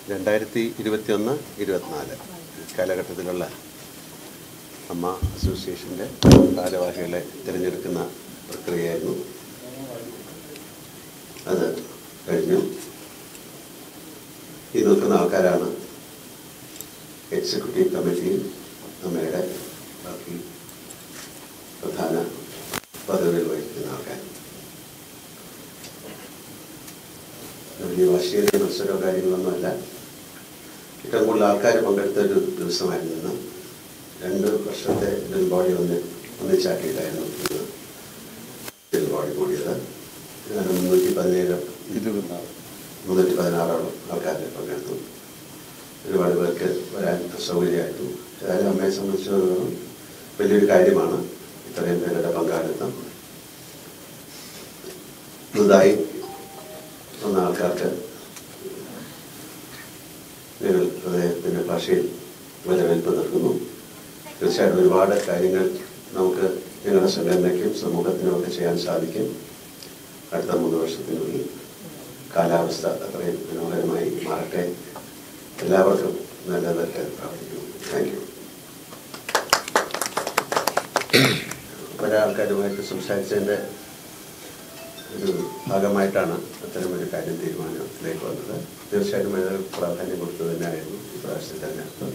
രണ്ടായിരത്തി ഇരുപത്തിയൊന്ന് ഇരുപത്തിനാല് കാലഘട്ടത്തിലുള്ള അമ്മ അസോസിയേഷൻ്റെ ഭാരവാഹികളെ തിരഞ്ഞെടുക്കുന്ന പ്രക്രിയയായിരുന്നു അത് കഴിഞ്ഞു ഈ നിൽക്കുന്ന ആൾക്കാരാണ് എക്സിക്യൂട്ടീവ് കമ്മിറ്റിയിൽ അമ്മയുടെ ബാക്കി പ്രധാന പദവികൾ വഹിക്കുന്ന ആൾക്കാർ വലിയ വാശിയേറിയ മത്സരമോ കാര്യങ്ങളൊന്നുമല്ല ഏറ്റവും കൂടുതൽ ആൾക്കാർ പങ്കെടുത്ത ഒരു ദിവസമായിരുന്നു ഇന്ന് രണ്ട് വർഷത്തെ ഡ്രിൽ ബോഡി ഒന്ന് ഒന്നിച്ചാക്കിയിട്ടായിരുന്നു ഇന്ന് ഡ്രിൽ ബോഡി കൂടിയത് ഏതാണ്ട് മുന്നൂറ്റി പതിനേഴ് മുന്നൂറ്റി പതിനാറോളം ആൾക്കാർ പങ്കെടുത്തു ഒരുപാട് പേർക്ക് വരാൻ അസൗകര്യമായിരുന്നു ഏതായാലും അമ്മയെ സംബന്ധിച്ചിടത്തോളം വലിയൊരു കാര്യമാണ് ഇത്രയും പേരുടെ പങ്കാളിത്തം പുതുതായി വന്ന ആൾക്കാർക്ക് ഞങ്ങൾ ഹൃദയത്തിൻ്റെ ഭാഷയിൽ വരവേൽപ്പ് നൽകുന്നു തീർച്ചയായിട്ടും ഒരുപാട് കാര്യങ്ങൾ നമുക്ക് ഞങ്ങളുടെ സംഘടനയ്ക്കും സമൂഹത്തിനും ഒക്കെ ചെയ്യാൻ സാധിക്കും അടുത്ത മൂന്ന് വർഷത്തിനുള്ളിൽ കാലാവസ്ഥ അത്രയും മനോഹരമായി മാറട്ടെ എല്ലാവർക്കും നല്ലതൊക്കെ പ്രാർത്ഥിക്കുന്നു താങ്ക് യു പല ആൾക്കാരുമായിട്ട് സംസാരിച്ചതിൻ്റെ ഒരു ഭാഗമായിട്ടാണ് അത്തരം ഒരു കാര്യം തീരുമാനത്തിലേക്ക് വന്നത് തീർച്ചയായിട്ടും അതിന് പ്രാധാന്യം കൊടുത്തു തന്നെയായിരുന്നു ഈ പ്രാവശ്യത്തെ തെരഞ്ഞെടുപ്പ്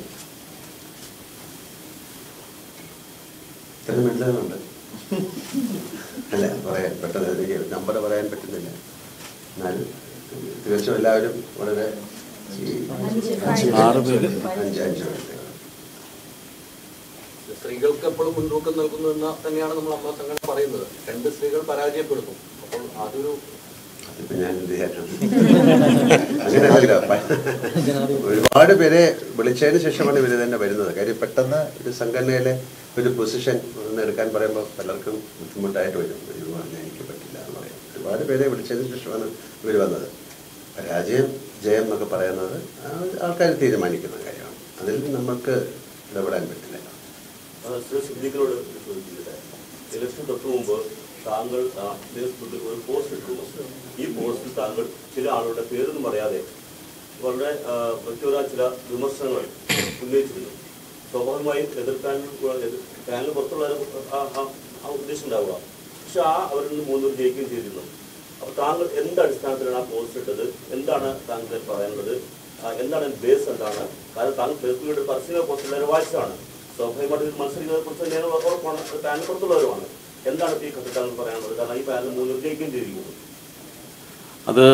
ഇത്തരം എഴുതാനുണ്ട് അല്ല പറയാൻ പെട്ടെന്ന് എനിക്ക് നമ്പർ പറയാൻ പറ്റുന്നില്ല എന്നാലും തീർച്ചയായും എല്ലാവരും വളരെ ഈ ആറ് പേര്. അഞ്ച് അഞ്ച് പേര് സ്ത്രീകൾക്ക് എപ്പോഴും മുൻതൂക്കം നൽകുന്നു എന്ന് തന്നെയാണ് നമ്മൾ അമ്മ സംഘടന പറയുന്നത് രണ്ട് സ്ത്രീകൾ പരാജയപ്പെടുന്നു അപ്പോൾ അതൊരു അതിപ്പോ ഞാൻ എന്ത് ചെയ്യാനാണ് അങ്ങനെയല്ല പ- ഒരുപാട് പേരെ വിളിച്ചതിന് ശേഷമാണ് ഇവര് തന്നെ വരുന്നത് കാര്യം പെട്ടെന്ന് ഒരു സംഘടനയിലെ ഒരു പൊസിഷൻ ഒന്ന് എടുക്കാൻ പറയുമ്പോൾ പലർക്കും ബുദ്ധിമുട്ടായിട്ട് വരും ഇത് പറഞ്ഞാൽ എനിക്ക് പറ്റില്ല എന്ന് പറയും ഒരുപാട് പേരെ വിളിച്ചതിന് ശേഷമാണ് ഇവർ വന്നത് പരാജയം ജയം എന്നൊക്കെ പറയുന്നത് ആൾക്കാർ തീരുമാനിക്കുന്ന കാര്യമാണ് അതിൽ നമുക്ക് ഇടപെടാൻ പറ്റില്ല ആ, ശ്രീ സിദ്ദീഖിനോട് ചോദിക്കുന്നത് ഇലക്ഷൻ തൊട്ട് മുമ്പ് താങ്കൾ ആ, ഫേസ്ബുക്കിൽ ഒരു പോസ്റ്റ് ഇട്ടു ഈ പോസ്റ്റിൽ താങ്കൾ ചില ആളുകളുടെ പേരൊന്നും പറയാതെ വളരെ ആ, വ്യക്തിപരമായ ചില വിമർശനങ്ങൾ ഉന്നയിച്ചിരുന്നു സ്വാഭാവികമായും എതിർക്കാൻ പാനൽ പുറത്തുള്ള ആ- ആ- ആ ഉദ്ദേശം ഉണ്ടാവുക പക്ഷെ ആ അവരിൽ നിന്ന് മൂന്നുപേർ ജയിക്കുകയും ചെയ്തിരുന്നു അപ്പോൾ താങ്കൾ എന്ത് അടിസ്ഥാനത്തിലാണ് ആ പോസ്റ്റ് ഇട്ടത് എന്താണ് താങ്കൾ പറയാനുള്ളത് ആ, എന്താണ് ബേസ് എന്താണ് കാരണം താങ്കൾ ഫേസ്ബുക്കിലൂടെ പരസ്യ പോസ്റ്റ് എല്ലാവരും വായിച്ചതാണ് സ്വാഭാവികമായിട്ട് ഇതിൽ മത്സരിക്കുന്നതിനെ കുറിച്ച് തന്നെയാണ് ഉറപ്പാണ് പാനൽ പുറത്തുള്ളവരുമാണ് എന്താണ് ഇപ്പോൾ ഈ ഘട്ടത്തിൽ താങ്കൾ പറയാനുള്ളത് കാരണം ഈ പാനൽ മൂന്ന് വിജയിക്കുകയും ചെയ്തിരിക്കുന്നു അത്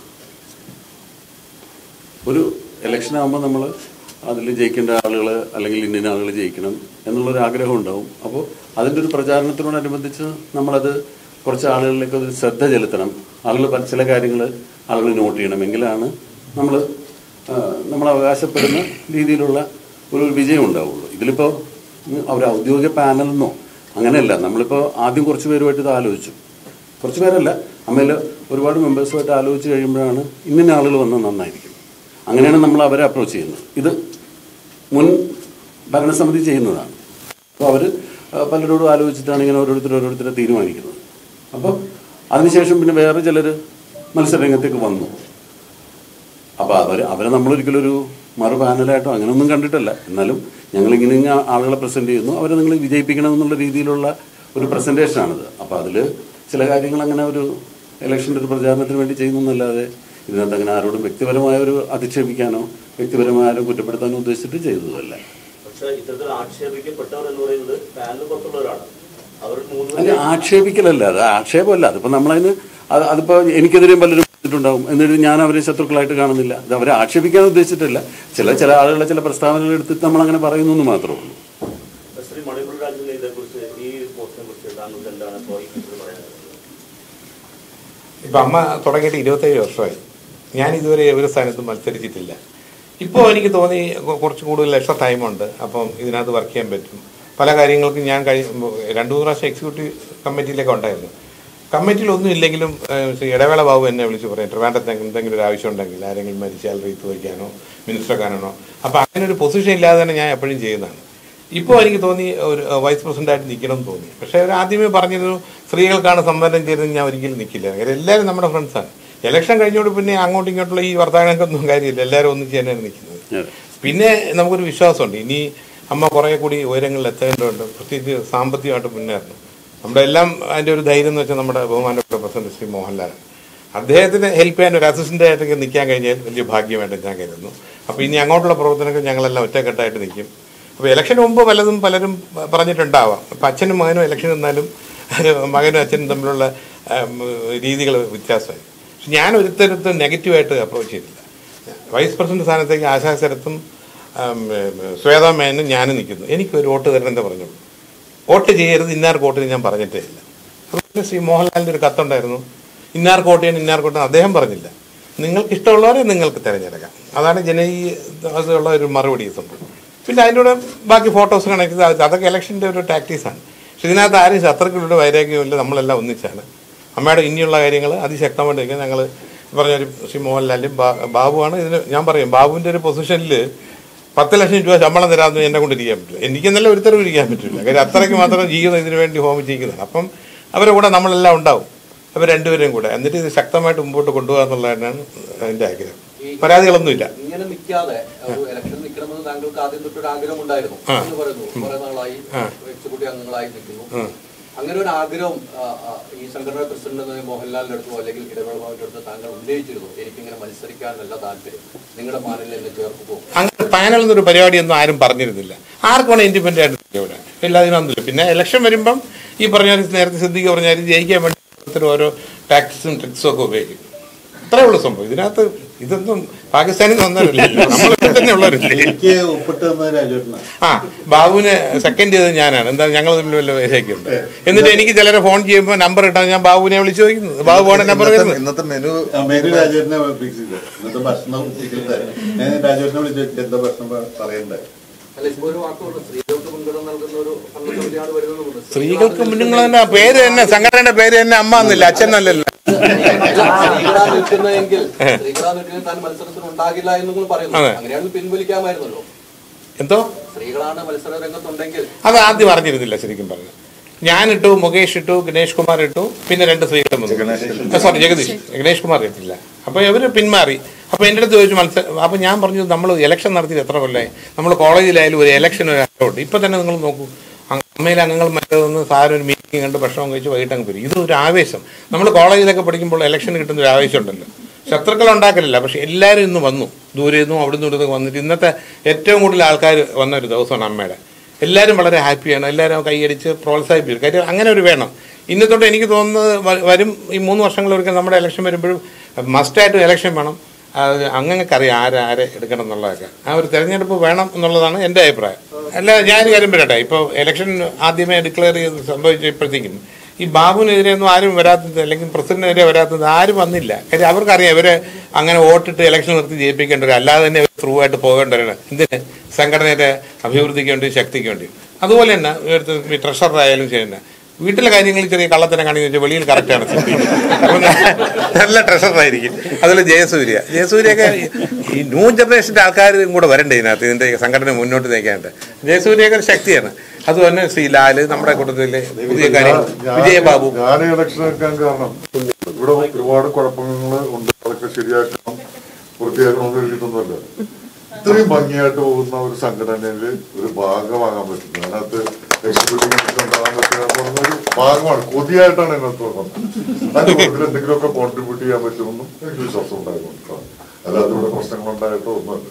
ഒരു ഇലക്ഷൻ ആകുമ്പോൾ നമ്മൾ അതിൽ ജയിക്കേണ്ട ആളുകൾ അല്ലെങ്കിൽ ഇന്ന ആളുകൾ ജയിക്കണം എന്നുള്ളൊരു ആഗ്രഹം ഉണ്ടാവും അപ്പോൾ അതിൻ്റെ ഒരു പ്രചാരണത്തിനോടനുബന്ധിച്ച് നമ്മളത് കുറച്ച് ആളുകളിലേക്ക് ഒരു ശ്രദ്ധ ചെലുത്തണം ആളുകൾ പല ചില കാര്യങ്ങൾ ആളുകൾ നോട്ട് ചെയ്യണം എങ്കിലാണ് നമ്മൾ നമ്മൾ അവകാശപ്പെടുന്ന രീതിയിലുള്ള ഒരു വിജയം ഉണ്ടാവുള്ളൂ ഇതിലിപ്പോൾ അവർ ഔദ്യോഗിക പാനലെന്നോ അങ്ങനെയല്ല നമ്മളിപ്പോൾ ആദ്യം കുറച്ച് പേരുമായിട്ട് ഇത് ആലോചിച്ചു കുറച്ച് പേരല്ല അമ്മയിൽ ഒരുപാട് മെമ്പേഴ്സുമായിട്ട് ആലോചിച്ച് കഴിയുമ്പോഴാണ് ഇന്ന ആളുകൾ വന്നാൽ നന്നായിരിക്കും അങ്ങനെയാണ് നമ്മൾ അവരെ അപ്രോച്ച് ചെയ്യുന്നത് ഇത് മുൻ ഭരണസമിതി ചെയ്യുന്നതാണ് അപ്പോൾ അവർ പലരോടും ആലോചിച്ചിട്ടാണ് ഇങ്ങനെ ഓരോരുത്തർ ഓരോരുത്തരെ തീരുമാനിക്കുന്നത് അപ്പോൾ അതിനുശേഷം പിന്നെ വേറെ ചിലർ മത്സരരംഗത്തേക്ക് വന്നു അപ്പോൾ അവർ അവരെ നമ്മളൊരിക്കലും ഒരു മറു പാനലായിട്ടോ അങ്ങനെയൊന്നും കണ്ടിട്ടല്ല എന്നാലും ഞങ്ങളിങ്ങനെ ഇങ്ങനെ ആളുകളെ പ്രസൻറ്റ് ചെയ്യുന്നു അവരെ നിങ്ങൾ വിജയിപ്പിക്കണം എന്നുള്ള രീതിയിലുള്ള ഒരു പ്രസൻറ്റേഷനാണിത് അപ്പോൾ അതിൽ ചില കാര്യങ്ങൾ അങ്ങനെ ഒരു ഇലക്ഷൻ്റെ ഒരു പ്രചാരണത്തിന് വേണ്ടി ചെയ്യുന്നതല്ലാതെ ഇതിനകത്ത് അങ്ങനെ ആരോടും വ്യക്തിപരമായ ഒരു അധിക്ഷേപിക്കാനോ വ്യക്തിപരമായ ആരും കുറ്റപ്പെടുത്താനോ ഉദ്ദേശിച്ചിട്ട് ചെയ്തതല്ല പക്ഷേ ഇത്തരത്തിൽ ആക്ഷേപിക്കപ്പെട്ടവർ എന്ന് പറയുന്നത് പാനൽ പുറത്തുള്ളവരാണ് അവർ മൂന്ന് അല്ല ആക്ഷേപിക്കലല്ല അത് ആക്ഷേപമല്ല അതിപ്പോൾ നമ്മളതിന് അത് അതിപ്പോൾ എനിക്കെതിരെയും പലരും പറഞ്ഞിട്ടുണ്ടാവും എന്നിട്ട് ഞാൻ അവരെ ശത്രുക്കളായിട്ട് കാണുന്നില്ല അത് അവരെ ആക്ഷേപിക്കാൻ ഉദ്ദേശിച്ചിട്ടില്ല ചില ചില ആളുകളെ ചില പ്രസ്താവനകൾ എടുത്തിട്ട് നമ്മൾ അങ്ങനെ പറയുന്നു എന്ന് മാത്രമേ ഉള്ളൂ ശ്രീ മണിപ്പൂർ രാജ്യത്തിന്റെ ഇതേക്കുറിച്ച് ഈ പോസ്റ്റിനെ കുറിച്ച് താങ്കൾക്ക് എന്താണ് ഇപ്പോൾ ഈ ഘട്ടത്തിൽ പറയാനുള്ളത് ഇപ്പം അമ്മ തുടങ്ങിയിട്ട് ഇരുപത്തേഴ് വർഷമായി ഞാൻ ഇതുവരെ ഒരു സ്ഥാനത്തും മത്സരിച്ചിട്ടില്ല ഇപ്പോൾ എനിക്ക് തോന്നി കൊ- കുറച്ച് കൂടുതൽ എക്സ്ട്രാ ടൈമുണ്ട് അപ്പം ഇതിനകത്ത് വർക്ക് ചെയ്യാൻ പറ്റും പല കാര്യങ്ങൾക്കും ഞാൻ കഴി രണ്ടു മൂന്ന് പ്രാവശ്യം എക്സിക്യൂട്ടീവ് കമ്മിറ്റിയിലൊക്കെ ഉണ്ടായിരുന്നു കമ്മിറ്റിയിലൊന്നും ഇല്ലെങ്കിലും ഏഹ്, ശ്രീ ഇടവേള ബാബു എന്നെ വിളിച്ച് പറയും ട്രിവാൻഡ്രത്ത് എന്തെങ്കിലും ഒരു ആവശ്യം ഉണ്ടെങ്കിൽ ആരെങ്കിലും മരിച്ചാൽ റീത്ത് വയ്ക്കാനോ മിനിസ്റ്റർ ആക്കാനോ അപ്പോൾ അങ്ങനെ ഒരു പൊസിഷൻ ഇല്ലാതെ തന്നെ ഞാൻ എപ്പോഴും ചെയ്യുന്നതാണ് ഇപ്പോൾ എനിക്ക് തോന്നി ഒരു വൈസ് പ്രസിഡന്റായിട്ട് നിൽക്കണം എന്ന് തോന്നി പക്ഷേ അവർ ആദ്യമേ പറഞ്ഞിരുന്നു സ്ത്രീകൾക്കാണ് സംവരണം ചെയ്തത് ഞാൻ ഒരിക്കലും നിൽക്കില്ല കാര്യം എല്ലാവരും നമ്മുടെ ഫ്രണ്ട്സാണ് ഇലക്ഷൻ കഴിഞ്ഞോട് പിന്നെ അങ്ങോട്ടും ഇങ്ങോട്ടുള്ള ഈ വർത്തമാനങ്ങൾക്കൊന്നും കാര്യമില്ല എല്ലാവരും ഒന്നിച്ച് തന്നെയാണ് നിൽക്കുന്നത് അതെ. പിന്നെ നമുക്കൊരു വിശ്വാസമുണ്ട് ഇനി അമ്മ കുറേ കൂടി ഉയരങ്ങളിൽ എത്തേണ്ടതുണ്ട് പ്രത്യേകിച്ച് സാമ്പത്തികമായിട്ട് മുന്നേറണം നമ്മുടെ എല്ലാം അതിൻ്റെ ഒരു ധൈര്യം എന്ന് വെച്ചാൽ നമ്മുടെ ബഹുമാനപ്പെട്ട പ്രസിഡന്റ് ശ്രീ മോഹൻലാലാണ് അദ്ദേഹത്തിന് ഹെൽപ്പ് ചെയ്യാൻ ഒരു അസിസ്റ്റന്റ് ആയിട്ടൊക്കെ നിൽക്കാൻ കഴിഞ്ഞാൽ വലിയ ഭാഗ്യമായിട്ട് ഞാൻ കരുതുന്നു അപ്പോൾ ഇനി അങ്ങോട്ടുള്ള പ്രവർത്തനങ്ങൾ ഞങ്ങളെല്ലാം ഒറ്റക്കെട്ടായിട്ട് നിൽക്കും അപ്പോൾ ഇലക്ഷന് മുമ്പ് പലതും പലരും പറഞ്ഞിട്ടുണ്ടാവാം അപ്പം അച്ഛനും മകനും ഇലക്ഷൻ നിന്നാലും മകനും അച്ഛനും തമ്മിലുള്ള രീതികൾ വ്യത്യാസമായി പക്ഷെ ഞാൻ ഒരുത്തരത്തും നെഗറ്റീവായിട്ട് അപ്രോച്ച് ചെയ്തില്ല വൈസ് പ്രസിഡന്റ് സ്ഥാനത്തേക്ക് ആശാ ശരത്തും ആം, ഏം, ശ്വേതാ മേനും ഞാനും നിൽക്കുന്നു എനിക്കൊരു വോട്ട് തരണമെന്നേ പറഞ്ഞുള്ളൂ വോട്ട് ചെയ്യരുത് ഇന്നാർക്ക് വോട്ടിന് ഞാൻ പറഞ്ഞിട്ടേ ഇല്ല അതുപോലെ ശ്രീ മോഹൻലാലിൻ്റെ ഒരു കത്തുണ്ടായിരുന്നു ഇന്നാർക്ക് വോട്ട് ചെയ്യാൻ ഇന്നാർക്ക് വോട്ട് ചെയ്യാൻ അദ്ദേഹം പറഞ്ഞില്ല നിങ്ങൾക്ക് ഇഷ്ടമുള്ളവരെ നിങ്ങൾക്ക് തിരഞ്ഞെടുക്കാം അതാണ് ജനകീയതയുള്ള ഒരു മറുപടി ഈ സംഭവം പിന്നെ അതിൻ്റെ കൂടെ ബാക്കി ഫോട്ടോസ് കണക്ട് ചെയ്ത് അതൊക്കെ ഇലക്ഷൻ്റെ ഒരു ടാക്ടീസാണ് പക്ഷെ ഇതിനകത്ത് ആരും ശത്രുക്കളുടെ വൈരാഗ്യമില്ല നമ്മളെല്ലാം ഒന്നിച്ചാണ് അമ്മയുടെ ഇനിയുള്ള കാര്യങ്ങൾ അതിശക്തമായിട്ട് നിൽക്കാൻ ഞങ്ങൾ പറഞ്ഞൊരു ശ്രീ മോഹൻലാലും ബാ- ബാബുവാണ് ഇതിന് ഞാൻ പറയും ബാബുവിൻ്റെ ഒരു പൊസിഷനിൽ പത്ത് ലക്ഷം രൂപ ശമ്പളം തരാമെന്ന് എന്നെ കൊണ്ട് ഇരിക്കാൻ പറ്റില്ല എനിക്കെന്നല്ല ഒരുത്തരം ഇരിക്കാൻ പറ്റില്ല കാര്യം അത്രയ്ക്ക് മാത്രം ജീവിതം ഇതിനു വേണ്ടി ഹോമിച്ചിരിക്കുന്നതാണ് അപ്പം അവരുടെ കൂടെ നമ്മളെല്ലാം ഉണ്ടാവും അവർ രണ്ടുപേരെയും കൂടെ എന്നിട്ട് ഇത് ശക്തമായിട്ട് മുമ്പോട്ട് കൊണ്ടുപോകുക എന്നുള്ളതാണ് എൻ്റെ ആഗ്രഹം പരാതികളൊന്നുമില്ല ഇങ്ങനെ നിൽക്കാതെ ഒരു ഇലക്ഷൻ നിൽക്കണമെന്ന് താങ്കൾക്ക് ആദ്യം തൊട്ടൊരു ആഗ്രഹം ഉണ്ടായിരുന്നു എന്ന് പറയുന്നു കുറെ നാളായി എക്സിക്യൂട്ടീവ് അംഗങ്ങളായി നിൽക്കുന്നു അങ്ങനെ ഒരു ആഗ്രഹം ആ, ആ, ഈ സംഘടനാ പ്രസിഡന്റ് എന്ന മോഹൻലാലിന്റെ അടുത്തോ അല്ലെങ്കിൽ ഇടവേളമാരുടെ അടുത്തോ താങ്കൾ ഉന്നയിച്ചിരുന്നു എനിക്കിങ്ങനെ മത്സരിക്കാനല്ല താല്പര്യം നിങ്ങളുടെ പാനലിൽ എന്നെ ചേർക്കുമോ അങ്ങനെ പാനൽ എന്നൊരു പരിപാടിയൊന്നും ആരും പറഞ്ഞിരുന്നില്ല ആർക്കാണ് ഇൻഡിപെൻഡന്റ് ആയിട്ട് നിൽക്കുക ഇവിടെ എല്ലാത്തിനൊന്നുമില്ല പിന്നെ ഇലക്ഷൻ വരുമ്പം ഈ പറഞ്ഞ പോലെ നേരത്തെ ശ്രദ്ധിക്കുക പറഞ്ഞാൽ ജയിക്കാൻ വേണ്ടി ഓരോരുത്തരും ഓരോ ടാക്ടിക്സും ട്രിക്സും ഒക്കെ ഉപയോഗിക്കും അത്രേ ഉള്ളൂ സംഭവം ഇതിനകത്ത് ഇതൊന്നും പാകിസ്ഥാനിൽ നിന്ന് വന്നവരല്ലേ നമ്മൾ തന്നെ ഉള്ളവരല്ലേ എനിക്ക് ഒപ്പിട്ട് തന്ന രാജേട്ടനാണ് ആ ബാബുവിന് സെക്കൻഡ് ചെയ്തത് ഞാനാണ് എന്താ ഞങ്ങൾ തമ്മിൽ വല്ല വേശയൊക്കെയുണ്ട് എന്നിട്ട് എനിക്ക് ചിലരെ ഫോൺ ചെയ്യുമ്പോൾ നമ്പർ ഇട്ടാൽ ഞാൻ ബാബുവിനെ വിളിച്ചു ചോദിക്കുന്നത് ബാബു ആണ് നമ്പർ വരുന്നത് ഇന്നത്തെ മെനു അമ്മേര് രാജേട്ടനെ ഫിക്സ് ചെയ്തത് ഇന്നത്തെ ഭക്ഷണം ഇരിക്കട്ടെ ഞാൻ രാജേട്ടനെ വിളിച്ചു ചോദിച്ചു, എന്താ ഭക്ഷണം പ- പറയണ്ടേ അല്ല ഇപ്പൊ ഒരു വാക്കുണ്ട് സ്ത്രീകൾക്ക് മുൻഗണന നൽകുന്ന ഒരു ഭരണസമിതിയാണ് വരുന്നത് സ്ത്രീകൾക്ക് മുന്നുങ്ങൾ തന്നെ പേര് തന്നെ സംഘടനയുടെ പേര് തന്നെ അമ്മ എന്നില്ല അച്ഛൻ എന്നല്ലല്ലോ സ്ത്രീകളാ നിൽക്കുന്നതെങ്കിൽ സ്ത്രീകളാ നിൽക്കുന്നത് താൻ മത്സരത്തിന് ഉണ്ടാകില്ല എന്ന് നിങ്ങൾ പറയുന്നു അതെ. അങ്ങനെയാണെങ്കിൽ പിൻവലിക്കാമായിരുന്നല്ലോ എന്തോ സ്ത്രീകളാണ് മത്സര രംഗത്തുണ്ടെങ്കിൽ അത് ആദ്യം അറിഞ്ഞിരുന്നില്ല ശരിക്കും പറഞ്ഞു ഞാൻ ഇട്ടു മുകേഷ് ഇട്ടു ഗണേഷ് കുമാർ ഇട്ടു പിന്നെ രണ്ട് സ്ത്രീകളും സോറി ജഗദീഷ് ഗണേഷ് കുമാർ ഇട്ടില്ല അപ്പോൾ ഇവർ പിന്മാറി അപ്പോൾ എൻ്റെ അടുത്ത് ചോദിച്ചു മത്സരം അപ്പോൾ ഞാൻ പറഞ്ഞു നമ്മൾ ഇലക്ഷൻ നടത്തിയിട്ട് എത്ര കൊല്ലമായി നമ്മൾ കോളേജിലായാലും ഒരു ഇലക്ഷൻ ഒരു അക്കൗണ്ട് ഇപ്പം തന്നെ നിങ്ങൾ നോക്കൂ അമ്മയിലെ അംഗങ്ങൾ മറ്റേതൊന്ന് സാരം ഒരു മീറ്റിംഗ് കണ്ട് ഭക്ഷണം കഴിച്ച് വൈകിട്ട് അങ്ങ് വരും ഇത് ഒരു ആവേശം നമ്മൾ കോളേജിലൊക്കെ പഠിക്കുമ്പോൾ ഇലക്ഷൻ കിട്ടുന്ന ഒരു ആവേശം ഉണ്ടല്ലോ ശത്രുക്കൾ ഉണ്ടാക്കലില്ല പക്ഷെ എല്ലാവരും ഇന്ന് വന്നു ദൂരെ നിന്നും അവിടെ നിന്നും ഇവിടുന്ന് വന്നിട്ട് ഇന്നത്തെ ഏറ്റവും കൂടുതൽ ആൾക്കാർ വന്ന ഒരു ദിവസമാണ് അമ്മയുടെ എല്ലാവരും വളരെ ഹാപ്പിയാണ് എല്ലാവരും കൈയടിച്ച് പ്രോത്സാഹിപ്പിക്കും കാര്യം അങ്ങനെ ഒരു വേണം ഇന്ന് തൊട്ട് എനിക്ക് തോന്നുന്നത് വ- വരും ഈ മൂന്ന് വർഷങ്ങളൊരിക്കൽ നമ്മുടെ ഇലക്ഷൻ വരുമ്പോഴും മസ്റ്റായിട്ട് ഇലക്ഷൻ വേണം അത് അങ്ങനെക്കറിയാം ആരെ ആരെ എടുക്കണം എന്നുള്ളതൊക്കെ ആ ഒരു തെരഞ്ഞെടുപ്പ് വേണം എന്നുള്ളതാണ് എൻ്റെ അഭിപ്രായം അല്ല ഞാനൊരു കാര്യം പറയട്ടെ ഇപ്പോൾ ഇലക്ഷൻ ആദ്യമേ ഡിക്ലെയർ ചെയ്ത് സംഭവിച്ചപ്പോഴത്തേക്കും ഈ ബാബുവിനെതിരെ ഒന്നും ആരും വരാത്തത് അല്ലെങ്കിൽ പ്രസിഡന്റിനെതിരെ വരാത്തത് ആരും വന്നില്ല കാര്യം അവർക്കറിയാം ഇവരെ അങ്ങനെ വോട്ടിട്ട് ഇലക്ഷൻ നിർത്തി ജയിപ്പിക്കേണ്ടവർ അല്ലാതെ തന്നെ ത്രൂ ആയിട്ട് പോകേണ്ടവരാണ് എന്തിന് സംഘടനയുടെ അഭിവൃദ്ധിക്ക് വേണ്ടി ശക്തിക്ക് വേണ്ടി അതുപോലെ തന്നെ ഇവിടുത്തെ ഈ ട്രഷറർ ആയാലും ശരി തന്നെ വീട്ടിലെ കാര്യങ്ങളിൽ ചെറിയ കള്ളത്തരം കാണിക്കുന്ന വെച്ചാൽ വെളിയിൽ കറക്റ്റാണ് അപ്പം നല്ല ട്രഷറായിരിക്കും അതുപോലെ ജയസൂര്യ ജയസൂര്യൊക്കെ ഈ ന്യൂ ജനറേഷൻ്റെ ആൾക്കാരും കൂടെ വരണ്ടേ ഇതിനകത്ത് ഇതിൻ്റെ സംഘടന മുന്നോട്ട് നയിക്കാനായിട്ട് ജയസൂര്യയൊക്കെ ഒരു ശക്തിയാണ് അതുപോലെ ശ്രീ ലാല് നമ്മുടെ കൂട്ടത്തിലെ പുതിയ കാര്യം വിജയബാബു ഞാൻ ഇലക്ഷൻ എടുക്കാൻ കാരണം ഇവിടെ ഒരുപാട് കുഴപ്പങ്ങൾ ഉണ്ട് അതൊക്കെ ശരിയാക്കണം വൃത്തിയാക്കണം എഴുതിയിട്ടൊന്നുമല്ല ഇത്രയും ഭംഗിയായിട്ട് പോകുന്ന ഒരു സംഘടനയിൽ ഒരു ഭാഗമാകാൻ പറ്റും അതിനകത്ത് എക്സിക്യൂട്ടീവ് ഉണ്ടാകാൻ പറ്റുക എന്ന് പറഞ്ഞ ഒരു ഭാഗമാണ് കൊതിയായിട്ടാണ് ഇതിനകത്ത് വന്നത് അതിന് കൂടുതൽ എന്തെങ്കിലുമൊക്കെ കോൺട്രിബ്യൂട്ട് ചെയ്യാൻ പറ്റുമെന്നും എനിക്ക് വിശ്വാസം ഉണ്ടായിരുന്നു അല്ലാതെ ഇവിടെ പ്രശ്നങ്ങൾ ഉണ്ടായിട്ടോ ഒന്നുമല്ല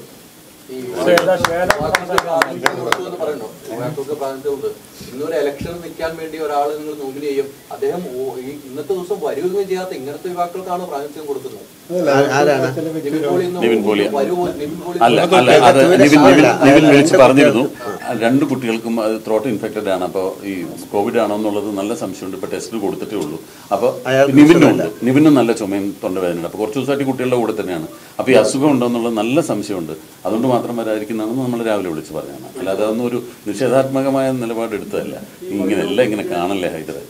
ഈ യുവാക്കൾക്ക് പ്രാതിനിധ്യം കൊടുത്തു എന്ന് പറയുന്നു യുവാക്കൾക്ക് പ്രാതിനിധ്യം ഉണ്ട് ഇന്നൊരു ഇലക്ഷൻ നിൽക്കാൻ വേണ്ടി ഒരാൾ നിങ്ങൾ നോമിനി ചെയ്യും അദ്ദേഹം ഓ- ഈ ഇന്നത്തെ ദിവസം വരുകയും ചെയ്യാത്ത ഇങ്ങനത്തെ യുവാക്കൾക്കാണ് പ്രാതിനിധ്യം കൊടുക്കുന്നത് ആരാണ് നിവിൻ പോളി ഇന്ന് നിവിൻ പോളി. വരുമോ നിവിൻ പോളി അല്ല അല്ല അത് നിവിൻ നിവിൻ നിവിൻ വിളിച്ച് പറഞ്ഞിരുന്നു രണ്ട് കുട്ടികൾക്കും അത് ത്രോട്ട് ഇൻഫെക്റ്റഡ് ആണ് അപ്പോൾ ഈ കോവിഡ് ആണോ എന്നുള്ളത് നല്ല സംശയമുണ്ട് ഇപ്പോൾ ടെസ്റ്റ് കൊടുത്തിട്ടേ ഉള്ളൂ അപ്പോൾ അയാൾക്ക് നിവിനും ഉണ്ട് നിവിനും നല്ല ചുമയും തൊണ്ടവേദനയുണ്ട് അപ്പോൾ കുറച്ച് ദിവസമായിട്ട് ഈ കുട്ടികളുടെ കൂടെ തന്നെയാണ് അപ്പോൾ ഈ അസുഖം ഉണ്ടോ എന്നുള്ളത് നല്ല സംശയമുണ്ട് അതുകൊണ്ട് മാത്രം വരാതിരിക്കുന്നതാണെന്ന് നമ്മൾ രാവിലെ വിളിച്ച് പറഞ്ഞതാണ് അല്ലാതെ അതൊന്നും ഒരു നിഷേധാത്മകമായ നിലപാട് എടുത്തതല്ല ഇങ്ങനെ എല്ലാം ഇങ്ങനെ കാണല്ലേ ഹൈദരെ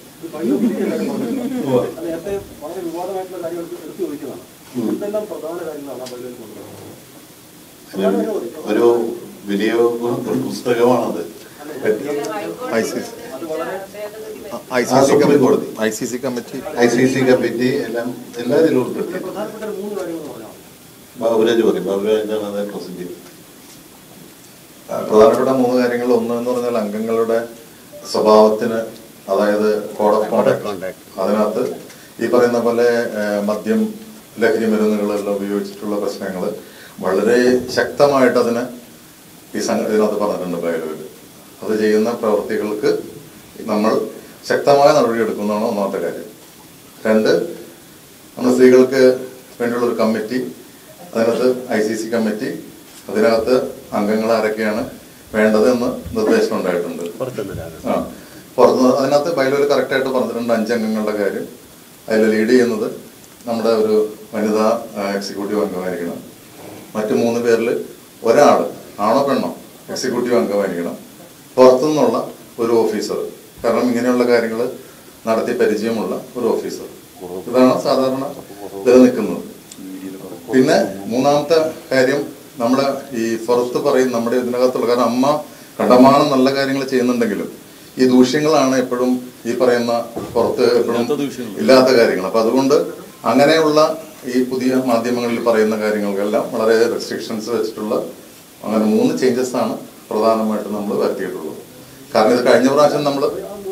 നേരത്തെ വളരെ വിവാദമായിട്ടുള്ള കാര്യങ്ങൾ എടുത്തു ചോദിക്കുന്നതാണ് എന്തെല്ലാം പ്രധാന കാര്യങ്ങളാണ് ആ ബൈബിളിൽ കൊണ്ടുവരുന്നത് ഒരു വലിയ ഒരു പുസ്തകമാണത് ഐസിസ് അത് വളരെ I C C committee I C C committee I C C committee എല്ലാം എല്ലാവരും ഉൾപ്പെടുത്തി പ്രധാനപ്പെട്ട ഒരു മൂന്ന് കാര്യങ്ങൾ പറഞ്ഞാൽ ബാബുരാജ് പറയും ബാബുരാജ് എന്താണ് അത് പ്രസന്റ് ചെയ്തത് ആ, പ്രധാനപ്പെട്ട മൂന്ന് കാര്യങ്ങൾ ഒന്ന് എന്ന് പറഞ്ഞാൽ അംഗങ്ങളുടെ സ്വഭാവത്തിന് അതായത് കോഡ് ഓഫ് കോണ്ടാക്ട് അതിനകത്ത് ഈ പറയുന്ന പോലെ ആ, മദ്യം ലഹരി മരുന്നുകളെല്ലാം ഉപയോഗിച്ചിട്ടുള്ള പ്രശ്നങ്ങൾ വളരെ ശക്തമായിട്ട് അതിന് ഈ സംഘ ഇതിനകത്ത് പറഞ്ഞിട്ടുണ്ട് ബയലോയിൽ അത് ചെയ്യുന്ന പ്രവർത്തികൾക്ക് നമ്മൾ ശക്തമായ നടപടി എടുക്കുന്നതാണ് ഒന്നാമത്തെ കാര്യം രണ്ട് നമ്മുടെ സ്ത്രീകൾക്ക് വേണ്ടിയുള്ള ഒരു കമ്മിറ്റി അതിനകത്ത് ഐ സി സി കമ്മിറ്റി അതിനകത്ത് അംഗങ്ങൾ ആരൊക്കെയാണ് വേണ്ടത് എന്ന് നിർദ്ദേശം ഉണ്ടായിട്ടുണ്ട് ആ പുറത്ത് അതിനകത്ത് ബൈലോയിൽ കറക്റ്റായിട്ട് പറഞ്ഞിട്ടുണ്ട് അഞ്ചംഗങ്ങളുടെ കാര്യം അതിൽ ലീഡ് ചെയ്യുന്നത് നമ്മുടെ ഒരു വനിതാ എക്സിക്യൂട്ടീവ് അംഗമായിരിക്കണം മറ്റു മൂന്ന് പേരിൽ ഒരാൾ ആണോ പെണ്ണോ എക്സിക്യൂട്ടീവ് അംഗമായിരിക്കണം പുറത്തുനിന്നുള്ള ഒരു ഓഫീസർ കാരണം ഇങ്ങനെയുള്ള കാര്യങ്ങൾ നടത്തി പരിചയമുള്ള ഒരു ഓഫീസർ ഇതാണ് സാധാരണ നിലനിൽക്കുന്നത് പിന്നെ മൂന്നാമത്തെ കാര്യം നമ്മുടെ ഈ പുറത്ത് പറയും നമ്മുടെ ഇതിനകത്തുള്ള കാരണം അമ്മ കണ്ടമാനം നല്ല കാര്യങ്ങൾ ചെയ്യുന്നുണ്ടെങ്കിലും ഈ ദൂഷ്യങ്ങളാണ് എപ്പോഴും ഈ പറയുന്ന പുറത്ത് എപ്പോഴും ഇല്ലാത്ത കാര്യങ്ങൾ അപ്പൊ അതുകൊണ്ട് അങ്ങനെയുള്ള ഈ പുതിയ മാധ്യമങ്ങളിൽ പറയുന്ന കാര്യങ്ങൾക്കെല്ലാം വളരെ റെസ്ട്രിക്ഷൻസ് വെച്ചിട്ടുള്ള അങ്ങനെ മൂന്ന് ചേഞ്ചസ് ആണ് പ്രധാനമായിട്ടും നമ്മൾ വരുത്തിയിട്ടുള്ളത് കാരണം ഇത് കഴിഞ്ഞ പ്രാവശ്യം നമ്മൾ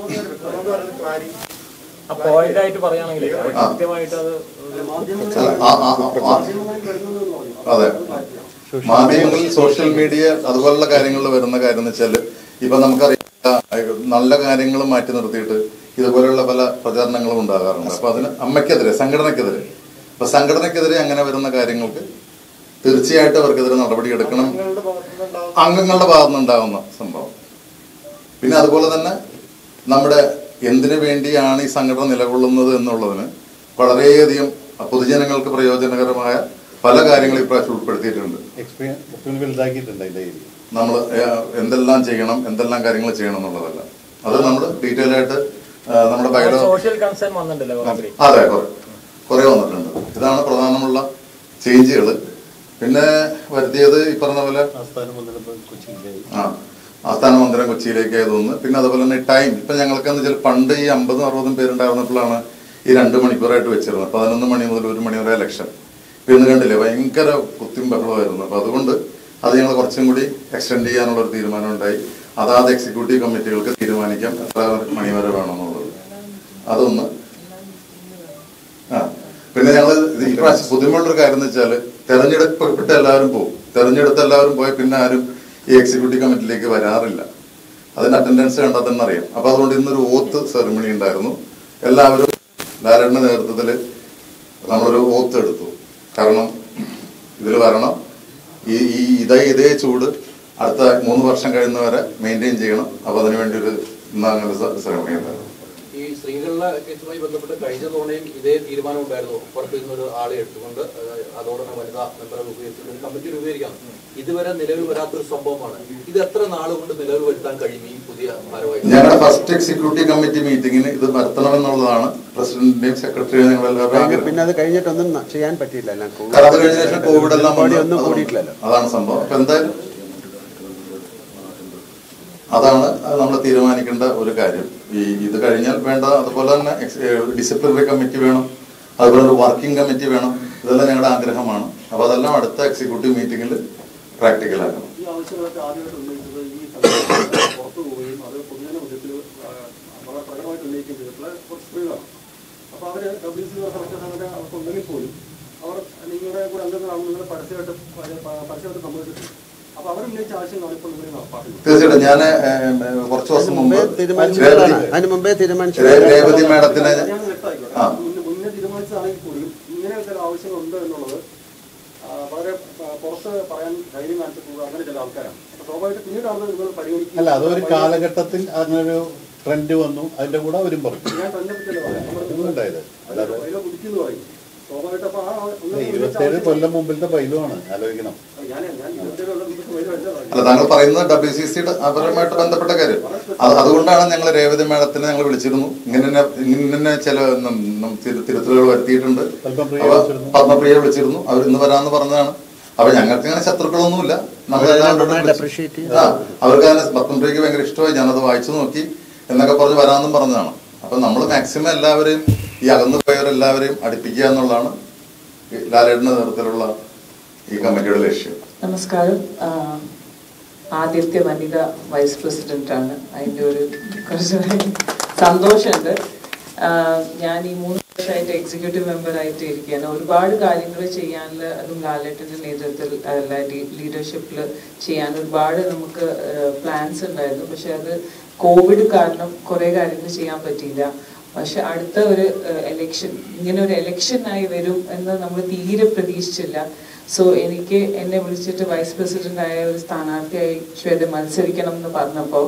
ആ പോയിന്റ് ആയിട്ട് പറയുകയാണെങ്കിൽ ആ. കൃത്യമായിട്ട് അത് അല്ല, ആ, ആ, ആ, ആ. അതെ മാധ്യമങ്ങളിൽ സോഷ്യൽ മീഡിയ അതുപോലുള്ള കാര്യങ്ങളിൽ വരുന്ന കാര്യം എന്ന് വെച്ചാൽ ഇപ്പൊ നമുക്കറിയാം അഹ് നല്ല കാര്യങ്ങൾ മാറ്റി നിർത്തിയിട്ട് ഇതുപോലെയുള്ള പല പ്രചാരണങ്ങളും ഉണ്ടാകാറുണ്ട് അപ്പൊ അതിന് അമ്മയ്ക്കെതിരെ സംഘടനയ്ക്കെതിരെ അപ്പൊ സംഘടനയ്ക്കെതിരെ അങ്ങനെ വരുന്ന കാര്യങ്ങൾക്ക് തീർച്ചയായിട്ടും അവർക്കെതിരെ നടപടി എടുക്കണം അംഗങ്ങളുടെ ഭാഗത്തു നിന്നുണ്ടാകുന്ന സംഭവം പിന്നെ അതുപോലെ തന്നെ നമ്മുടെ എന്തിനു വേണ്ടിയാണ് ഈ സംഘടന നിലകൊള്ളുന്നത് എന്നുള്ളതിന് വളരെയധികം പൊതുജനങ്ങൾക്ക് പ്രയോജനകരമായ പല കാര്യങ്ങളും ഇപ്രാവശ്യം ഉൾപ്പെടുത്തിയിട്ടുണ്ട് എക്സ്പീരിയൻസ് വലുതാക്കിയിട്ടുണ്ട് അതിന്റെ ഏരിയ നമ്മൾ എന്തെല്ലാം ചെയ്യണം എന്തെല്ലാം കാര്യങ്ങൾ ചെയ്യണം എന്നുള്ളതല്ല അത് നമ്മൾ ഡീറ്റെയിൽ ആയിട്ട് ആ, നമ്മുടെ ബയോളജി സോഷ്യൽ കൺസേൺ വന്നിട്ടുണ്ടല്ലോ കുറേ അതെ കുറെ കുറെ വന്നിട്ടുണ്ട് ഇതാണ് പ്രധാനമുള്ള ചേഞ്ചുകൾ പിന്നെ വരുത്തിയത് ഈ പറഞ്ഞ പോലെ ആസ്ഥാനം വന്നിട്ട് കൊച്ചിയിലായി ആ ആസ്ഥാന മന്ദിരം കൊച്ചിയിലേക്ക് ആയതൊന്ന് പിന്നെ അതുപോലെ തന്നെ ടൈം ഇപ്പൊ ഞങ്ങൾക്ക് എന്ന് വെച്ചാൽ പണ്ട് ഈ അമ്പതും അറുപതും പേരുണ്ടായിരുന്നപ്പോഴാണ് ഈ രണ്ട് മണിക്കൂറായിട്ട് വെച്ചിരുന്നത് പതിനൊന്ന് മണി മുതൽ ഒരു മണി വരെ ഇലക്ഷൻ ഇപ്പൊ ഇന്ന് കണ്ടില്ലേ ഭയങ്കര കുത്തിയും ബഹളമായിരുന്നു അപ്പൊ അതുകൊണ്ട് അത് ഞങ്ങൾ കുറച്ചും കൂടി എക്സ്റ്റെൻഡ് ചെയ്യാനുള്ള ഒരു തീരുമാനം ഉണ്ടായി അതാത് എക്സിക്യൂട്ടീവ് കമ്മിറ്റികൾക്ക് തീരുമാനിക്കാം എത്ര മണി വരെ വേണമെന്നുള്ളത് അതൊന്ന് ആ പിന്നെ ഞങ്ങൾ ഈ പ്രാവശ്യം പുതുമയുള്ളൊരു കാര്യം എന്ന് വെച്ചാൽ തെരഞ്ഞെടുക്കപ്പെട്ട എല്ലാവരും പോകും തെരഞ്ഞെടുത്ത എല്ലാവരും പോയ പിന്നെ ആരും ഈ എക്സിക്യൂട്ടീവ് കമ്മിറ്റിയിലേക്ക് വരാറില്ല അതിന്റെ അറ്റൻഡൻസ് കണ്ടാൽ തന്നെ അറിയാം അപ്പൊ അതുകൊണ്ട് ഇന്നൊരു ഓത്ത് സെറിമണി ഉണ്ടായിരുന്നു എല്ലാവരും ലാലന്റെ നേതൃത്വത്തിൽ നമ്മളൊരു ഓത്ത് എടുത്തു കാരണം ഇതിൽ വരണം ഈ ഈ ഇതേ ഇതേ ചൂട് അടുത്ത മൂന്ന് വർഷം കഴിയുന്നവരെ മെയിൻറ്റെയിൻ ചെയ്യണം അപ്പൊ അതിനുവേണ്ടി ഒരു ഇന്ന് അങ്ങനെ സെറിമണി ഉണ്ടായിരുന്നു ഈ സ്ത്രീകളുടെ കേസുമായി ബന്ധപ്പെട്ട് കഴിഞ്ഞ തവണയും ഇതേ തീരുമാനം ഉണ്ടായിരുന്നു പുറത്തു നിന്നൊരു ആളെ എടുത്തുകൊണ്ട് അഹ് അതോടെ തന്നെ വനിതാ മെമ്പറെ ഉപയോഗിച്ചുകൊണ്ട് ഒരു കമ്മിറ്റി രൂപീകരിക്കാം ഇതിവരെ നിലവിൽ വരാത്തൊരു സംഭവമാണ് ഇത് എത്ര നാൾ കൊണ്ട് നിലവിൽ വരുത്താൻ കഴിയും ഈ പുതിയ ഭാരവാഹി ഞങ്ങളുടെ ഫസ്റ്റ് എക്സിക്യൂട്ടീവ് കമ്മിറ്റി മീറ്റിംഗിന് ഇത് വരുത്തണമെന്നുള്ളതാണ് പ്രസിഡന്റിന്റെയും സെക്രട്ടറിയും ഞങ്ങളെല്ലാവരും ആഗ്രഹം പിന്നെ അത് കഴിഞ്ഞിട്ടൊന്നും ന- ചെയ്യാൻ പറ്റിയില്ല എല്ലാം കോവിഡ് കാരണം അത് കഴിഞ്ഞ ശേഷം കോവിഡ് എല്ലാം ബോഡി വന്നു. ഒന്നും അതുകൊണ്ട് കൂടിയിട്ടില്ലല്ലോ അതാണ് സംഭവം അപ്പൊ എന്തായാലും അതാണ് നമ്മൾ തീരുമാനിക്കേണ്ട ഒരു കാര്യം ഈ ഇത് കഴിഞ്ഞാൽ വേണ്ട അതുപോലെ തന്നെ ഡിസിപ്ലിനറി കമ്മിറ്റി വേണം അതുപോലെ ഒരു വർക്കിംഗ് കമ്മിറ്റി വേണം ഇതെല്ലാം ഞങ്ങളുടെ ആഗ്രഹമാണ് അപ്പൊ അതെല്ലാം അടുത്ത എക്സിക്യൂട്ടീവ് മീറ്റിംഗിൽ പ്രാക്ടിക്കൽ ആക്കണം ഈ ആവശ്യങ്ങളൊക്കെ ആദ്യമായിട്ട് ഉന്നയിച്ചത് ഈ സംഘടന പുറത്തു പോവുകയും അത് പൊതുജന മധ്യത്തിൽ വളരെ പ്രകടമായിട്ട് ഉന്നയിക്കുകയും ചെയ്തിട്ടുള്ള കുറച്ച് സ്ത്രീകളാണ് അപ്പൊ അവര് ഡബ്ല്യു സി സെലക്ഷൻ അങ്ങനെ അവർക്ക് ഉണ്ടെങ്കിൽ പോലും അവർ നിങ്ങളുടെ കൂടെ അംഗങ്ങളാണ് നിങ്ങൾ പരസ്യമായിട്ട് പ- പരസ്യമായിട്ട് സമ്മതിച്ചിട്ടുണ്ട് അപ്പൊ അവർ ഉന്നയിച്ച ആവശ്യങ്ങളാണ് ഇപ്പോൾ നിങ്ങൾ നടപ്പാക്കുന്നത് തീർച്ചയായിട്ടും ഞാൻ കുറച്ച് ദിവസം മുമ്പ് മുമ്പേ തീരുമാനിച്ചതാണ് രേവതി- അതിന് മുമ്പേ രേ- തീരുമാനിച്ചതാണ് രേവതി മാഡത്തിന് ഞാൻ വ്യക്തമാക്കിക്കോട്ടെ. ആ. മുന്നേ- മുന്നേ തീരുമാനിച്ചതാണെങ്കിൽ കൂടിയും ഇങ്ങനെയൊക്കെ ഒരു ആവശ്യങ്ങളുണ്ട് എന്നുള്ളത് ആ, വളരെ ആ, പുറത്ത് പറയാൻ ധൈര്യം കാണിച്ചു പോകുക അങ്ങനെ ചില ആൾക്കാരാണ് അപ്പൊ സ്വാഭാവികമായിട്ട് പിന്നീടാണ് നിങ്ങൾ പരിഗണിക്കുക അല്ല അതൊരു കാലഘട്ടത്തിൽ അങ്ങനൊരു ട്രെൻഡ് വന്നു അതിന്റെ കൂടെ അവരും പറഞ്ഞു ഞാൻ തന്നെ പറ്റില്ല പറയാം ഒന്നും ഉണ്ടായത് അല്ലാതെ അതിലെ കുടിക്കുന്നു പറയും സ്വാഭാവികമായിട്ട് അപ്പൊ ആ അങ്ങനെ ഇരുപത്തേഴ് കൊല്ലം മുമ്പിലത്തെ ബൈലുമാണ് ആലോചിക്കണം ഞാൻ ഞാൻ ഇരുപത്തേഴ് കൊല്ലം മുമ്പ് വഴി വെച്ചതാണ് അല്ല താങ്കൾ പറയുന്നത് ഡബ്ല്യു സി സിയുടെ അവരുമായിട്ട് ബന്ധപ്പെട്ട കാര്യം അത് അതുകൊണ്ടാണ് ഞങ്ങൾ രേവതി മാഡത്തിനെ ഞങ്ങൾ വിളിച്ചിരുന്നു ഇങ്ങനെ തന്നെ ഇങ്ങനെ തന്നെ ചില നം- നം തിരു- തിരുത്തലുകൾ വരുത്തിയിട്ടുണ്ട് പത്മപ്രിയ അപ്പൊ വിളിച്ചിരുന്നു. പത്മപ്രിയ വിളിച്ചിരുന്നു അവർ ഇന്ന് വരാന്ന് പറഞ്ഞതാണ് അപ്പൊ ഞങ്ങൾക്ക് അങ്ങനെ ശത്രുക്കളൊന്നുമില്ല നമ്മളെല്ലാവരും നന്നായിട്ട് വിളിച്ചു. appreciate ചെയ്തു. ആ അവർക്ക് അതിനെ പത്മപ്രിയക്ക് ഭയങ്കര ഇഷ്ടമായി ഞാനത് വായിച്ചു നോക്കി എന്നൊക്കെ പറഞ്ഞ് വരാമെന്നും പറഞ്ഞതാണ് അപ്പൊ നമ്മൾ മാക്സിമം എല്ലാവരെയും ഈ അകന്നു പോയവരെല്ലാവരെയും അടുപ്പിക്കുക എന്നുള്ളതാണ് ഈ ലാലേട്ടന്റെ നേതൃത്വത്തിലുള്ള ഈ കമ്മിറ്റിയുടെ ലക്ഷ്യം നമസ്കാരം ആ, ആദ്യത്തെ വനിത വൈസ് പ്രസിഡന്റ് ആണ് അതിന്റെ ഒരു കുറച്ച് സന്തോഷമുണ്ട് ആ, ഞാൻ ഈ മൂന്ന് വർഷമായിട്ട് എക്സിക്യൂട്ടീവ് മെമ്പർ ആയിട്ട് ഇരിക്കുകയാണ് ഒരുപാട് കാര്യങ്ങൾ ചെയ്യാനുള്ള അതും ലാലേട്ടന്റെ നേതൃത്വത്തിൽ അല്ല ലീഡർഷിപ്പിൽ ചെയ്യാൻ ഒരുപാട് നമുക്ക് പ്ലാൻസ് ഉണ്ടായിരുന്നു പക്ഷെ അത് കോവിഡ് കാരണം കുറെ കാര്യങ്ങൾ ചെയ്യാൻ പറ്റിയില്ല പക്ഷെ അടുത്ത ഒരു എലക്ഷൻ ഇങ്ങനെ ഒരു എലക്ഷൻ ആയി വരും എന്ന് നമ്മൾ തീരെ പ്രതീക്ഷിച്ചില്ല സോ എനിക്ക് എന്നെ വിളിച്ചിട്ട് വൈസ് പ്രസിഡന്റ് ആയ ഒരു സ്ഥാനാർത്ഥിയായി ശ്വേത മത്സരിക്കണം എന്ന് പറഞ്ഞപ്പോൾ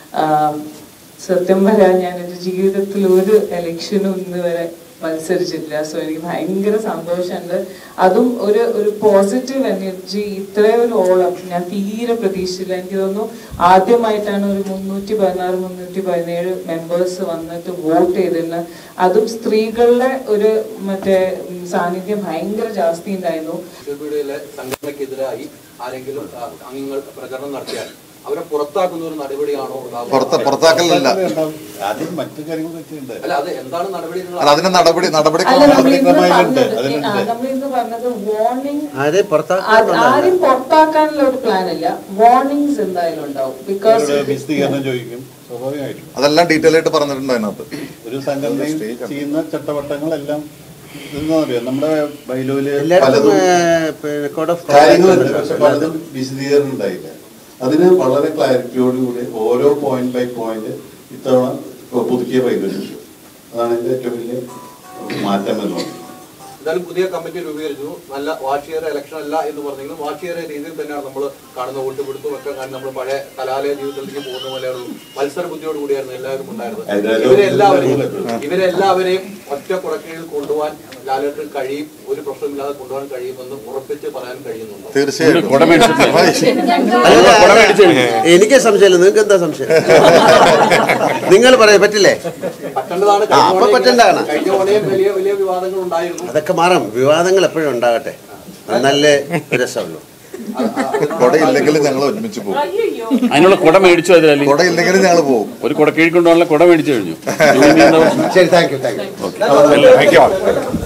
സത്യം പറയാൻ ഞാൻ എൻ്റെ ജീവിതത്തിൽ ഒരു ഇലക്ഷനും ഇന്ന് വരെ മത്സരിച്ചിട്ടില്ല സോ എനിക്ക് ഭയങ്കര സന്തോഷമുണ്ട് അതും ഒരു ഒരു പോസിറ്റീവ് എനർജി ഇത്രയും ഒരു ഓളം ഞാൻ തീരെ പ്രതീക്ഷിച്ചില്ല എനിക്ക് തോന്നുന്നു ആദ്യമായിട്ടാണ് ഒരു മുന്നൂറ്റി പതിനാറ് മുന്നൂറ്റി പതിനേഴ് മെമ്പേഴ്സ് വന്നിട്ട് വോട്ട് ചെയ്തിരുന്നത് അതും സ്ത്രീകളുടെ ഒരു മറ്റേ ഉം, സാന്നിധ്യം ഭയങ്കര ജാസ്തി ഉണ്ടായിരുന്നു സോഷ്യൽ മീഡിയയിലെ സംഘടനയ്ക്കെതിരായി ആരെങ്കിലും ആ, അംഗങ്ങൾ പ്രചരണം നടത്തിയാൽ അവരെ പുറത്താക്കുന്ന ഒരു നടപടിയാണോ ഉണ്ടാവുക? പുറത്ത് പുറത്താക്കലില്ല ആദ്യം മറ്റു കാര്യങ്ങൾ വെച്ചിട്ടുണ്ട് അല്ല അത് എന്താണ് നടപടി നിങ്ങൾ അല്ല അതിന് നടപടി നടപടി അല്ല നമ്മൾ ഇന്ന് ക്രമമായിട്ടുണ്ട്. പറഞ്ഞത് അതിനുണ്ട്. ആ, നമ്മൾ ഇന്ന് പറഞ്ഞത് വാർണിംഗ് ആരെ പുറത്താക്കാൻ ആരും പുറത്താക്കാനുള്ള ഒരു പ്ലാൻ ഇല്ല വാർണിംഗ്സ് എന്തായാലും ഉണ്ടാവും ബിക്കോസ് ഇവരുടെ വിശദീകരണം ചോദിക്കും സ്വാഭാവികമായിട്ടും അതെല്ലാം ഡീറ്റെയിൽ ആയിട്ട് പറഞ്ഞിട്ടുണ്ട് അതിനകത്ത് ഒരു സംഘടനയും ചെയ്യുന്ന ചട്ടവട്ടങ്ങളെല്ലാം ഇതെന്താ പറയാ നമ്മുടെ ബൈലോയില് എല്ലായിടത്തും പലതും കോഡ് ഓഫ് കാര്യങ്ങളുണ്ട് പക്ഷെ പലതും വിശദീകരണം ഉണ്ടായില്ല അതിന് വളരെ ക്ലാരിറ്റിയോടുകൂടി ഓരോ പോയിന്റ് ബൈ പോയിന്റ് ഇത്തവണ പുതുക്കിയ വൈദ്യുതി അതാണ് എന്റെ ഏറ്റവും വലിയ മാറ്റം എന്നുള്ളത് എന്തായാലും പുതിയ കമ്മിറ്റി രൂപീകരിച്ചു നല്ല വാർഷിക ഇലക്ഷൻ അല്ല എന്ന് പറഞ്ഞെങ്കിലും വാർഷിക രീതിയിൽ തന്നെയാണ് നമ്മൾ കാണുന്ന വോട്ട് പിടുത്തും ഒക്കെ കാണുന്ന നമ്മൾ പഴയ കലാലയ ജീവിതത്തിലേക്ക് പോകുന്ന പോലെയാണ് ഒരു മത്സര ബുദ്ധിയോട് കൂടിയായിരുന്നു എല്ലാവരും ഉണ്ടായിരുന്നത് അതിനകത്ത് ഇവരെല്ലാവരെയും എപ്പോഴും. ഇവരെല്ലാവരെയും ഒറ്റ കുടക്കീഴിൽ കൊണ്ടുപോകാൻ ലാലേട്ടൻ കഴിയും ഒരു പ്രശ്നമില്ലാതെ കൊണ്ടുപോകാൻ കഴിയുമെന്ന് ഉറപ്പിച്ച് പറയാൻ കഴിയുന്നുണ്ടോ തീർച്ചയായിട്ടും കുട മേടിച്ചിട്ടില്ല. അല്ല, എനിക്ക് സംശയമില്ല നിങ്ങൾക്ക് എന്താ സംശയം നിങ്ങൾ പറയാ പറ്റില്ലേ പറ്റേണ്ടതാണ് ആ, അപ്പൊ പറ്റേണ്ടതാണ്. കഴിഞ്ഞ തവണയും വലിയ വലിയ വിവാദങ്ങൾ ഉണ്ടായിരുന്നു അതൊക്കെ മാറും വിവാദങ്ങൾ എപ്പോഴും ഉണ്ടാകട്ടെ നല്ല രസമുള്ളൂ കൊടയില്ലെങ്കിലും ഞങ്ങൾ ഒരുമിച്ച് പോകും അതിനുള്ള കുട മേടിച്ചു അതിലല്ലേ കൊടയില്ലെങ്കിലും ഞങ്ങൾ പോകും ഒരു കുട കീഴിക്കൊണ്ടുള്ള കുട മേടിച്ചു കഴിഞ്ഞു ഇനി എന്താ ശരി thank you thank you thank U